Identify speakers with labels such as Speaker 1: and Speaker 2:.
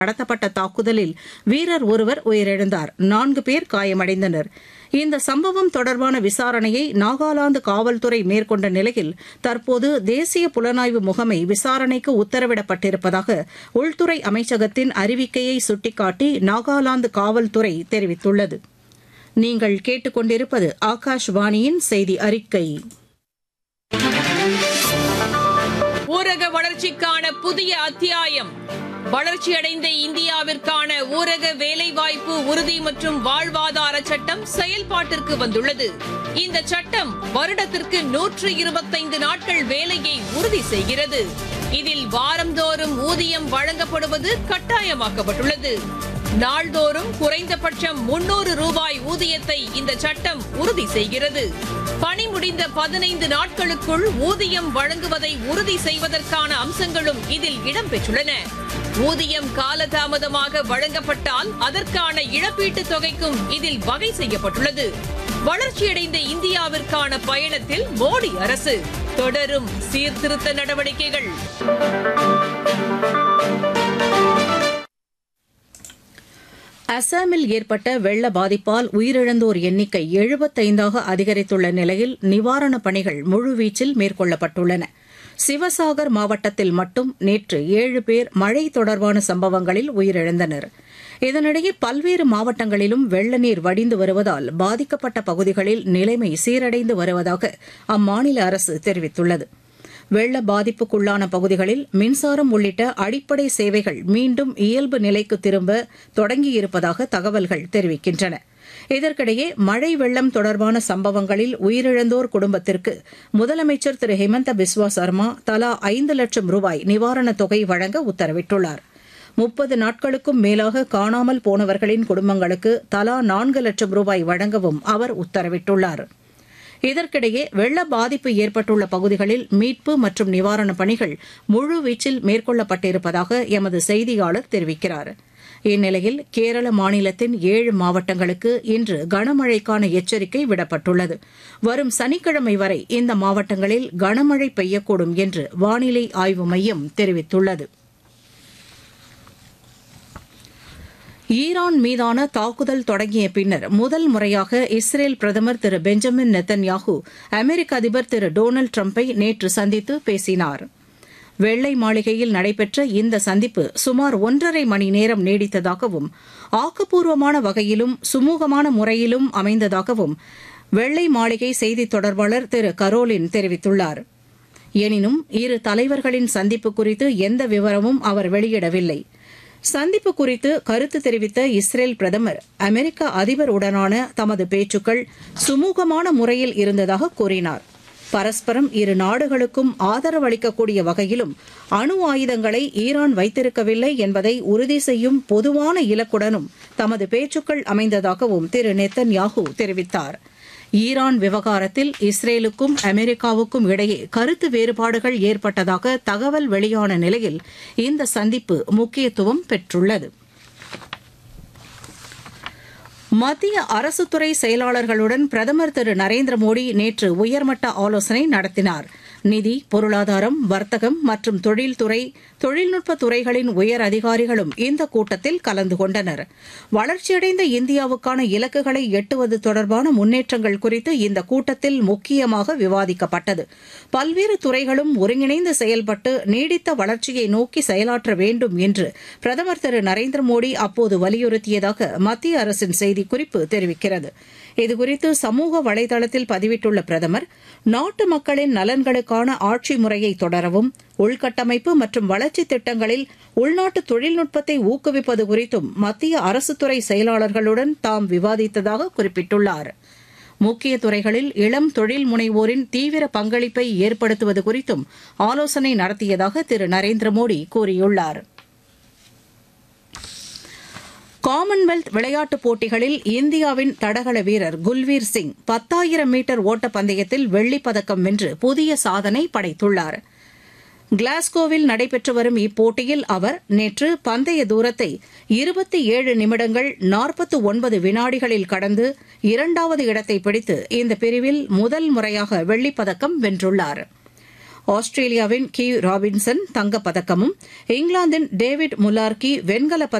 Speaker 1: நடத்தப்பட்ட தாக்குதலில் வீரர் ஒருவர் உயிரிழந்தார் நான்கு பேர் காயமடைந்தனர் இந்த சம்பவம் தொடர்பான விசாரணையை நாகாலாந்து காவல்துறை மேற்கொண்ட நிலையில் தற்போது தேசிய புலனாய்வு முகமை விசாரணைக்கு உத்தரவிடப்பட்டிருப்பதாக உள்துறை அமைச்சகத்தின் அறிவிக்கையை சுட்டிக்காட்டி நாகாலாந்து காவல்துறை தெரிவித்துள்ளது நீங்கள் கேட்டுக்கொண்டிருப்பது ஆகாஷ்வாணியின் செய்தி அறிக்கை
Speaker 2: ஊரக வளர்ச்சிக்கான புதிய அத்தியாயம் வளர்ச்சியடைந்த இந்தியாவிற்கான ஊரக வேலைவாய்ப்பு உறுதி மற்றும் வாழ்வாதார சட்டம் செயல்பாட்டிற்கு வந்துள்ளது இந்த சட்டம் வருடத்திற்கு நூற்று இருபத்தைந்து நாட்கள் வேலையை உறுதி செய்கிறது இதில் வாரந்தோறும் ஊதியம் வழங்கப்படுவது கட்டாயமாக்கப்பட்டுள்ளது நாள்தோறும் குறைந்தபட்சம் முன்னூறு ரூபாய் ஊதியத்தை இந்த சட்டம் உறுதி செய்கிறது பணி முடிந்த பதினைந்து நாட்களுக்குள் ஊதியம் வழங்குவதை உறுதி செய்வதற்கான அம்சங்களும் இதில் இடம்பெற்றுள்ளன ஊதியம் காலதாமதமாக வழங்கப்பட்டால் அதற்கான இழப்பீட்டுத் தொகைக்கும் இதில் வகை செய்யப்பட்டுள்ளது வளர்ச்சியடைந்த இந்தியாவிற்கான பயணத்தில் மோடி அரசு தொடரும் சீர்திருத்த நடவடிக்கைகள்
Speaker 1: அசாமில் ஏற்பட்ட வெள்ள பாதிப்பால் உயிரிழந்தோர் எண்ணிக்கை எழுபத்தைந்தாக அதிகரித்துள்ள நிலையில் நிவாரணப் பணிகள் முழுவீச்சில் மேற்கொள்ளப்பட்டுள்ளன சிவசாகர் மாவட்டத்தில் மட்டும் நேற்று ஏழு பேர் மழை தொடர்பான சம்பவங்களில் உயிரிழந்தனர் இதனிடையே பல்வேறு மாவட்டங்களிலும் வெள்ள நீர் வடிந்து வருவதால் பாதிக்கப்பட்ட பகுதிகளில் நிலைமை சீரடைந்து வருவதாக அம்மாநில அரசு தெரிவித்துள்ளது வெள்ள பாதிப்புக்குள்ளான பகுதிகளில் மின்சாரம் உள்ளிட்ட அடிப்படை சேவைகள் மீண்டும் இயல்பு நிலைக்கு திரும்ப தொடங்கியிருப்பதாக தகவல்கள் தெரிவிக்கின்றன இதற்கிடையே மழை வெள்ளம் தொடர்பான சம்பவங்களில் உயிரிழந்தோர் குடும்பத்திற்கு முதலமைச்சர் திரு ஹிமந்த பிஸ்வா சர்மா தலா ஐந்து லட்சம் ரூபாய் நிவாரணத் தொகை வழங்க உத்தரவிட்டுள்ளார் முப்பது நாட்களுக்கும் மேலாக காணாமல் போனவர்களின் குடும்பங்களுக்கு தலா நான்கு லட்சம் ரூபாய் வழங்கவும் அவர் உத்தரவிட்டுள்ளார் இதற்கிடையே வெள்ள பாதிப்பு ஏற்பட்டுள்ள பகுதிகளில் மீட்பு மற்றும் நிவாரணப் பணிகள் முழுவீச்சில் மேற்கொள்ளப்பட்டிருப்பதாக எமது செய்தியாளர் தெரிவிக்கிறார் இந்நிலையில் கேரள மாநிலத்தின் ஏழு மாவட்டங்களுக்கு இன்று கனமழைக்கான எச்சரிக்கை விடப்பட்டுள்ளது வரும் சனிக்கிழமை வரை இந்த மாவட்டங்களில் கனமழை பெய்யக்கூடும் என்று வானிலை ஆய்வு மையம் தெரிவித்துள்ளது ஈரான் மீதான தாக்குதல் தொடங்கிய பின்னர் முதல் முறையாக இஸ்ரேல் பிரதமர் திரு பெஞ்சமின் நெத்தன்யாகு அமெரிக்க அதிபர் திரு டொனால்டு டிரம்பை நேற்று சந்தித்து பேசினார் வெள்ளை மாளிகையில் நடைபெற்ற இந்த சந்திப்பு சுமார் ஒன்றரை மணி நேரம் நீடித்ததாகவும் ஆக்கப்பூர்வமான வகையிலும் சுமூகமான முறையிலும் அமைந்ததாகவும் வெள்ளை மாளிகை செய்தித் தொடர்பாளர் திரு கரோலின் தெரிவித்துள்ளார் எனினும் இரு தலைவர்களின் சந்திப்பு குறித்து எந்த விவரமும் அவர் வெளியிடவில்லை சந்திப்பு குறித்து கருத்து தெரிவித்த இஸ்ரேல் பிரதமர் அமெரிக்க அதிபர் உடனான தமது பேச்சுக்கள் சுமூகமான முறையில் இருந்ததாக கூறினார் பரஸ்பரம் இரு நாடுகளுக்கும் ஆதரவளிக்கக்கூடிய வகையிலும் அணு ஆயுதங்களை ஈரான் வைத்திருக்கவில்லை என்பதை உறுதி செய்யும் பொதுவான இலக்குடனும் தமது பேச்சுக்கள் அமைந்ததாகவும் திரு நெத்தன்யாகு தெரிவித்தார் ஈரான் விவகாரத்தில் இஸ்ரேலுக்கும் அமெரிக்காவுக்கும் இடையே கருத்து வேறுபாடுகள் ஏற்பட்டதாக தகவல் வெளியான நிலையில் இந்த சந்திப்பு முக்கியத்துவம் பெற்றுள்ளது மத்திய அரசுத்துறை செயலாளர்களுடன் பிரதமர் திரு நரேந்திர மோடி நேற்று உயர்மட்ட ஆலோசனை நடத்தினார் நிதி பொருளாதாரம் வர்த்தகம் மற்றும் தொழில்துறை தொழில்நுட்ப துறைகளின் உயர் அதிகாரிகளும் இந்த கூட்டத்தில் கலந்து கொண்டனர் வளர்ச்சியடைந்த இந்தியாவுக்கான இலக்குகளை எட்டுவது தொடர்பான முன்னேற்றங்கள் குறித்து இந்த கூட்டத்தில் முக்கியமாக விவாதிக்கப்பட்டது பல்வேறு துறைகளும் ஒருங்கிணைந்து செயல்பட்டு நீடித்த வளர்ச்சியை நோக்கி செயலாற்ற வேண்டும் என்று பிரதமர் திரு நரேந்திர மோடி அப்போது வலியுறுத்தியதாக மத்திய அரசின் செய்திக்குறிப்பு தெரிவிக்கிறது இதுகுறித்து சமூக வலைதளத்தில் பதிவிட்டுள்ள பிரதமர் நாட்டு மக்களின் நலன்களுக்கான ஆட்சி முறையை தொடரவும் உள்கட்டமைப்பு மற்றும் வளர்ச்சி திட்டங்களில் உள்நாட்டு தொழில்நுட்பத்தை ஊக்குவிப்பது குறித்தும் மத்திய அரசுத்துறை செயலாளர்களுடன் தாம் விவாதித்ததாக குறிப்பிட்டுள்ளார் முக்கிய துறைகளில் இளம் தொழில் முனைவோரின் தீவிர பங்களிப்பை ஏற்படுத்துவது குறித்தும் ஆலோசனை நடத்தியதாக திரு நரேந்திர மோடி கூறியுள்ளாா் காமன்வெல்த் விளையாட்டுப் போட்டிகளில் இந்தியாவின் தடகள வீரர் குல்வீர் சிங் பத்தாயிரம் மீட்டர் ஓட்டப்பந்தயத்தில் வெள்ளிப் பதக்கம் வென்று புதிய சாதனை படைத்துள்ளார் கிளாஸ்கோவில் நடைபெற்று வரும் இப்போட்டியில் அவர் நேற்று பந்தய தூரத்தை இருபத்தி ஏழு நிமிடங்கள் நாற்பத்து ஒன்பது வினாடிகளில் கடந்து இரண்டாவது இடத்தை பிடித்து இந்த பிரிவில் முதல் முறையாக வெள்ளிப் பதக்கம் வென்றுள்ளாா் ஆஸ்திரேலியாவின் கி ராபின்சன் தங்கப்பதக்கமும் இங்கிலாந்தின் டேவிட் முல்லார்கி வெண்கலப்